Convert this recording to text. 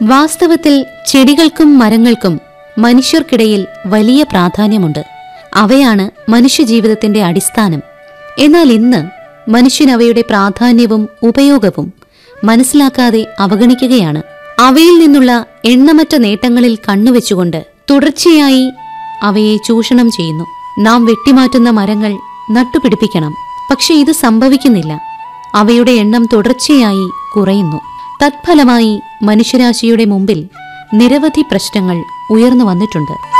വാസ്തവത്തിൽ ചെടികൾക്കും മരങ്ങൾക്കും മനുഷ്യർക്കിടയിൽ വലിയ പ്രാധാന്യമുണ്ട് അവയാണ് മനുഷ്യജീവിതത്തിന്റെ അടിസ്ഥാനം എന്നാൽ ഇന്ന് മനുഷ്യൻ അവയുടെ പ്രാധാന്യവും ഉപയോഗവും മനസ്സിലാക്കാതെ അവഗണിക്കുകയാണ് അവയിൽ നിന്നുള്ള എണ്ണമറ്റ നേട്ടങ്ങളിൽ കണ്ണുവെച്ചുകൊണ്ട് തുടർച്ചയായി അവയെ ചൂഷണം ചെയ്യുന്നു നാം വെട്ടിമാറ്റുന്ന മരങ്ങൾ നട്ടുപിടിപ്പിക്കണം പക്ഷെ ഇത് സംഭവിക്കുന്നില്ല അവയുടെ എണ്ണം തുടർച്ചയായി കുറയുന്നു തത്ഫലമായി മനുഷ്യരാശിയുടെ മുമ്പിൽ നിരവധി പ്രശ്നങ്ങൾ ഉയർന്നു വന്നിട്ടുണ്ട്